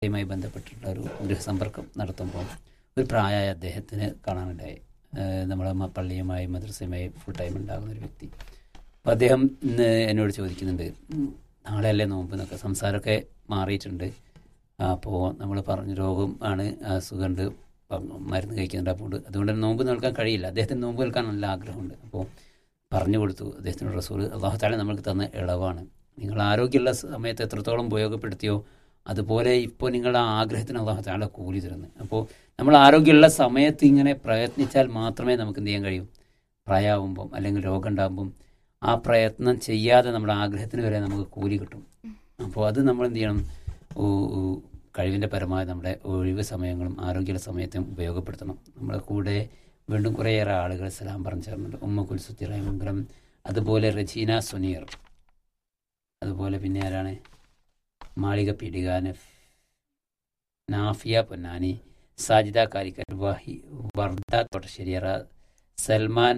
യുമായി ബന്ധപ്പെട്ടിട്ടുള്ള ഒരു ഗൃഹസമ്പർക്കം നടത്തുമ്പോൾ ഒരു പ്രായമായ അദ്ദേഹത്തിന് കാണാനുണ്ടായി ഏഹ് നമ്മുടെ മ- പള്ളിയുമായി മദ്രസയുമായി ഫുൾ ടൈം ഉണ്ടാകുന്ന ഒരു വ്യക്തി അപ്പോൾ അദ്ദേഹം ഇന്ന് എന്നോട് ചോദിക്കുന്നുണ്ട് "ഉം, നാളെയല്ലേ നോമ്പ് എന്നൊക്കെ സംസാരമൊക്കെ മാറിയിട്ടുണ്ട് അപ്പോൾ നമ്മൾ പറഞ്ഞ രോഗം ആണ് അസുഖമുണ്ട് പ- മരുന്ന് കഴിക്കുന്നുണ്ട് അപ്പോൾ അതുകൊണ്ട് തന്നെ നോമ്പ് നിൽക്കാൻ കഴിയില്ല അദ്ദേഹത്തിന് നോമ്പ് നിൽക്കാൻ നല്ല ആഗ്രഹമുണ്ട് അപ്പോൾ പറഞ്ഞു കൊടുത്തു അദ്ദേഹത്തിനോട് റസൂൽ അള്ളാഹു താല നമ്മൾക്ക് തന്ന ഇളവാണ് നിങ്ങൾ ആരോഗ്യമുള്ള സമയത്ത് എത്രത്തോളം ഉപയോഗപ്പെടുത്തിയോ അതുപോലെ ഇപ്പോൾ നിങ്ങളുടെ ആ ആഗ്രഹത്തിന് അള്ളാഹു താല കൂലി തരുന്നു അപ്പോൾ നമ്മൾ ആരോഗ്യമുള്ള സമയത്ത് ഇങ്ങനെ പ്രയത്നിച്ചാൽ മാത്രമേ നമുക്ക് എന്ത് ചെയ്യാൻ കഴിയൂ പ്രായമാകുമ്പം അല്ലെങ്കിൽ രോഗം ഉണ്ടാകുമ്പം ആ പ്രയത്നം ചെയ്യാതെ നമ്മുടെ ആഗ്രഹത്തിന് വരെ നമുക്ക് കൂലി കിട്ടും അപ്പോൾ അത് നമ്മൾ എന്ത് ചെയ്യണം ഓ- ഓ കഴിവിൻ്റെ പരമാവധി നമ്മുടെ ഒഴിവ് സമയങ്ങളും ആരോഗ്യമുള്ള സമയത്തും ഉപയോഗപ്പെടുത്തണം നമ്മുടെ കൂടെ വീണ്ടും കുറേയേറെ ആളുകൾ സലാം പറഞ്ഞു ചേർന്നുണ്ട് ഉമ്മ കുൽസുത്തി റഹ്മംഗലം അതുപോലെ റജീന സുനീർ അതുപോലെ പിന്നെ ആരാണ് മാളിക പീഡികാന നാഫിയ പൊന്നാനി സാജിദ കാരിക്കൽ വഹി വർദ്ധ തോട്ടശ്ശേരിയറ സൽമാൻ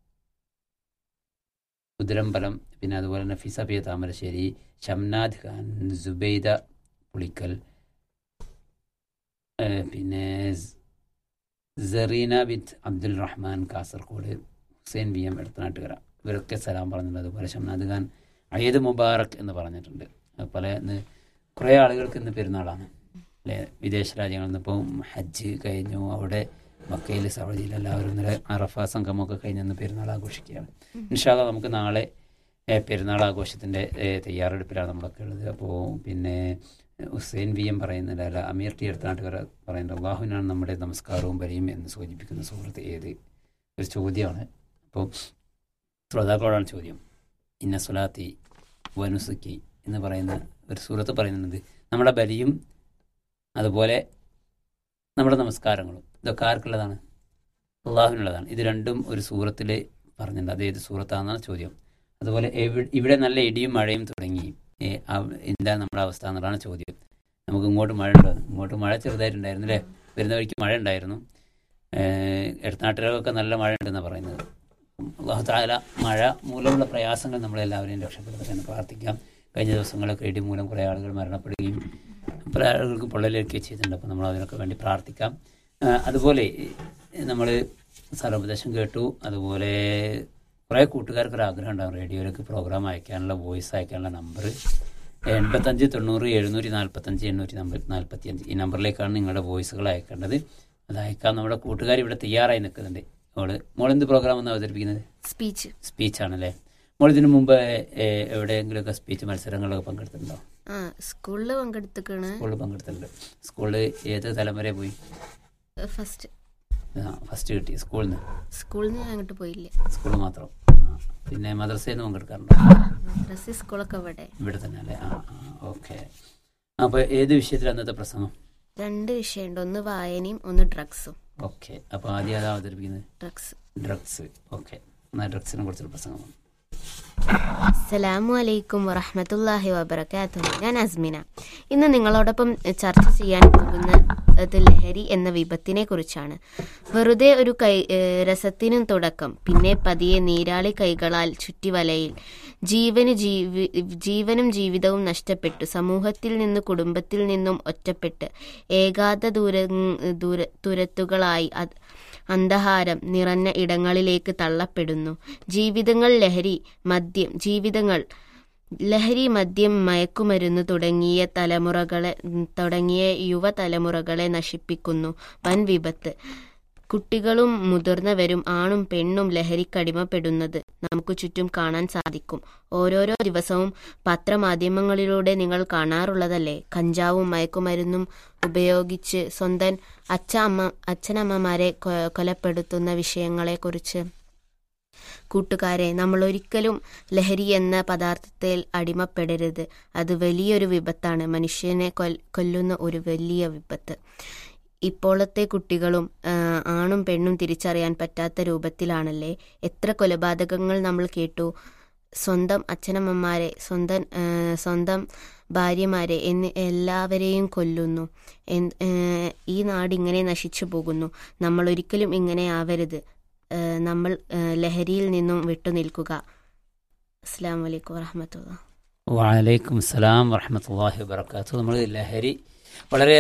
കുതിരമ്പലം പിന്നെ അതുപോലെ തന്നെ ഫിസബിയ താമരശ്ശേരി ഷംനാദ് ഖാൻ സുബൈദ പുളിക്കൽ ഏഹ് പിന്നെ സ്- സെറീന ബിത്ത് അബ്ദുൽ റഹ്മാൻ കാസർഗോഡ് ഹുസൈൻ വി എം എടത്തനാട്ടുകര ഇവരൊക്കെ സലാം പറഞ്ഞിട്ടുണ്ട് അതുപോലെ ഷംനാദ് ഖാൻ അയ്യദ് മുബാറക് എന്ന് പറഞ്ഞിട്ടുണ്ട് അത് പല ഇന്ന് കുറേ ആളുകൾക്ക് ഇന്ന് പെരുന്നാളാണ് അല്ലേ വിദേശ രാജ്യങ്ങളിൽ നിന്ന് ഇപ്പോൾ ഹജ്ജ് കഴിഞ്ഞു അവിടെ മക്കയിൽ സൗദിയിൽ എല്ലാവരും ഇന്നലെ അറഫ സംഗമമൊക്കെ കഴിഞ്ഞ് ഇന്ന് പെരുന്നാൾ ആഘോഷിക്കുകയാണ് ഇൻഷാല്ല നമുക്ക് നാളെ ഏഹ്, പെരുന്നാൾ ആഘോഷത്തിൻ്റെ ഏഹ്, തയ്യാറെടുപ്പിലാണ് നമ്മളൊക്കെ ഉള്ളത് അപ്പോൾ പിന്നെ ഹുസൈൻ വി എം പറയുന്നുണ്ട് അല്ല അമീർ ടി എടുത്തനാട്ടുകാർ പറയുന്നുണ്ട് അള്ളാഹുവിനാണ് നമ്മുടെ നമസ്കാരവും ബലിയും എന്ന് സൂചിപ്പിക്കുന്ന സുഹൃത്ത് ഏത് ഒരു ചോദ്യമാണ് അപ്പോൾ ശ്രോതാക്കളോടാണ് ചോദ്യം ഇന്ന സുലാത്തി വനുസുക്കി എന്ന് പറയുന്ന ഒരു സൂറത്ത് പറയുന്നത് നമ്മുടെ ബലിയും അതുപോലെ നമ്മുടെ നമസ്കാരങ്ങളും ഇതൊക്കെ ആർക്കുള്ളതാണ് അള്ളാഹുവിനുള്ളതാണ് ഇത് രണ്ടും ഒരു സൂറത്തിൽ പറഞ്ഞിട്ടുണ്ട് അത് ഏത് സൂറത്താണെന്നാണ് ചോദ്യം അതുപോലെ എവി- ഇവിടെ നല്ല ഇടിയും മഴയും തുടങ്ങി ഏ, അവ- എന്താ നമ്മുടെ അവസ്ഥ എന്നുള്ളതാണ് ചോദ്യം നമുക്ക് ഇങ്ങോട്ട് മഴ ഉണ്ടോ ഇങ്ങോട്ട് മഴ ചെറുതായിട്ടുണ്ടായിരുന്നു അല്ലേ വരുന്ന വഴിക്ക് മഴ ഉണ്ടായിരുന്നു എടത്തനാട്ടിലൊക്കെ നല്ല മഴ ഉണ്ടെന്നാണ് പറയുന്നത് അള്ളാഹു താല മഴ മൂലമുള്ള പ്രയാസങ്ങൾ നമ്മളെല്ലാവരെയും രക്ഷപ്പെടുത്താൻ പ്രാർത്ഥിക്കാം കഴിഞ്ഞ ദിവസങ്ങളൊക്കെ ഇടി മൂലം കുറേ ആളുകൾ മരണപ്പെടുകയും പല ആളുകൾക്ക് പൊള്ളലേൽക്കുകയും ചെയ്തിട്ടുണ്ട് അപ്പോൾ നമ്മൾ അതിനൊക്കെ വേണ്ടി പ്രാർത്ഥിക്കാം ആ, അതുപോലെ നമ്മൾ സർവോപദേശം കേട്ടു അതുപോലെ കുറേ കൂട്ടുകാർക്ക് ഒരു ആഗ്രഹം ഉണ്ടാകും റേഡിയോയിലേക്ക് പ്രോഗ്രാം അയക്കാനുള്ള വോയിസ് അയക്കാനുള്ള നമ്പർ എൺപത്തഞ്ച് തൊണ്ണൂറ് എഴുന്നൂറ്റി നാൽപ്പത്തഞ്ച് എണ്ണൂറ്റി നമ്പർ നാൽപ്പത്തി അഞ്ച് ഈ നമ്പറിലേക്കാണ് നിങ്ങളുടെ വോയിസുകൾ അയക്കേണ്ടത് അത് അയക്കാൻ നമ്മുടെ കൂട്ടുകാർ ഇവിടെ തയ്യാറായി നിൽക്കുന്നുണ്ട് മോള് മോളെന്ത് പ്രോഗ്രാം ഒന്ന് അവതരിപ്പിക്കുന്നത് സ്പീച്ച് സ്പീച്ചാണല്ലേ മോൾ ഇതിനു മുമ്പ് ഏ, എവിടെയെങ്കിലുമൊക്കെ സ്പീച്ച് മത്സരങ്ങളിലൊക്കെ പങ്കെടുത്തിട്ടുണ്ടോ ആ സ്കൂളിൽ പങ്കെടുത്തിക്കാണ് സ്കൂളിൽ പങ്കെടുത്തിട്ടുണ്ട് സ്കൂളിൽ ഏത് തലം വരെ പോയി ഫസ്റ്റ് ഫസ്റ്റ് കിട്ടി സ്കൂളിൽ നിന്ന് സ്കൂളിൽ നിന്ന് അങ്ങോട്ട് പോയില്ല സ്കൂളിൽ മാത്രം ആ. പിന്നെ മദ്രസയിൽ നിന്ന് പങ്കെടുക്കാറുണ്ടോ മദ്രസ സ്കൂളൊക്കെ ഇവിടെ ഇവിടെ തന്നെ അല്ലേ ആ ഓക്കെ അപ്പോൾ ഏത് വിഷയത്തിൽ അന്നത്തെ പ്രസംഗം രണ്ട് വിഷയമുണ്ട് ഒന്ന് വായനയും ഒന്ന് ഡ്രഗ്സും ഓക്കെ അപ്പോൾ ആദ്യം അതാ അവതരിപ്പിക്കുന്നത് ഡ്രഗ്സ് ഡ്രഗ്സ് ഓക്കെ എന്നാൽ ഡ്രഗ്സിനെ കുറിച്ചൊരു പ്രസംഗം അസ്സലാമു അലൈക്കും വറഹമത്തല്ലാഹി വബർക്കാത്തു ഞാൻ അസ്മിന ഇന്ന് നിങ്ങളോടൊപ്പം ചർച്ച ചെയ്യാൻ പോകുന്നത് ലഹരി എന്ന വിപത്തിനെ കുറിച്ചാണ് വെറുതെ ഒരു കൈ ഏഹ് രസത്തിനും തുടക്കം പിന്നെ പതിയെ നീരാളി കൈകളാൽ ചുറ്റിവലയിൽ ജീവന് ജീവി ജീവനും ജീവിതവും നഷ്ടപ്പെട്ടു സമൂഹത്തിൽ നിന്ന് കുടുംബത്തിൽ നിന്നും ഒറ്റപ്പെട്ട് ഏകാന്ത ദൂര ദൂര തുരത്തുകളായി അത് അന്ധഹാരം നിറഞ്ഞ ഇടങ്ങളിലേക്ക് തള്ളപ്പെടുന്നു ജീവിതങ്ങൾ ലഹരി മദ്യം ജീവിതങ്ങൾ ലഹരി മദ്യം മയക്കുമരുന്ന് തുടങ്ങിയ തലമുറകളെ തുടങ്ങിയ യുവതലമുറകളെ നശിപ്പിക്കുന്നു വൻ വിപത്ത് കുട്ടികളും മുതിർന്നവരും ആണും പെണ്ണും ലഹരിക്കടിമപ്പെടുന്നത് നമുക്ക് ചുറ്റും കാണാൻ സാധിക്കും ഓരോരോ ദിവസവും പത്രമാധ്യമങ്ങളിലൂടെ നിങ്ങൾ കാണാറുള്ളതല്ലേ കഞ്ചാവും മയക്കുമരുന്നും ഉപയോഗിച്ച് സ്വന്തം അച്ഛ അമ്മ അച്ഛനമ്മമാരെ കൊ- കൊലപ്പെടുത്തുന്ന വിഷയങ്ങളെക്കുറിച്ച് കൂട്ടുകാരെ നമ്മൾ ഒരിക്കലും ലഹരി എന്ന പദാർത്ഥത്തിൽ അടിമപ്പെടരുത് അത് വലിയൊരു വിപത്താണ് മനുഷ്യനെ കൊൽ കൊല്ലുന്ന ഒരു വലിയ വിപത്ത് ഇപ്പോഴത്തെ കുട്ടികളും ആ, ആണും പെണ്ണും തിരിച്ചറിയാൻ പറ്റാത്ത രൂപത്തിലാണല്ലേ എത്ര കൊലപാതകങ്ങൾ നമ്മൾ കേട്ടു സ്വന്തം അച്ഛനമ്മമാരെ സ്വന്തം ആ, സ്വന്തം ഭാര്യമാരെ എന്ന് എല്ലാവരെയും കൊല്ലുന്നു എന്ത്- ഏ, ഈ നാട് ഇങ്ങനെ നശിച്ചു പോകുന്നു നമ്മൾ ഒരിക്കലും ഇങ്ങനെ ആവരുത് ഏ, നമ്മൾ ഏ, ലഹരിയിൽ നിന്നും വിട്ടുനിൽക്കുക അസ്സാം വലൈക്കും വാഹമത്തുള്ള വാലൈക്കും സലാം വറഹമത്തല്ലാഹി വബർക്കാത്തു നമ്മൾ ലഹരി വളരെ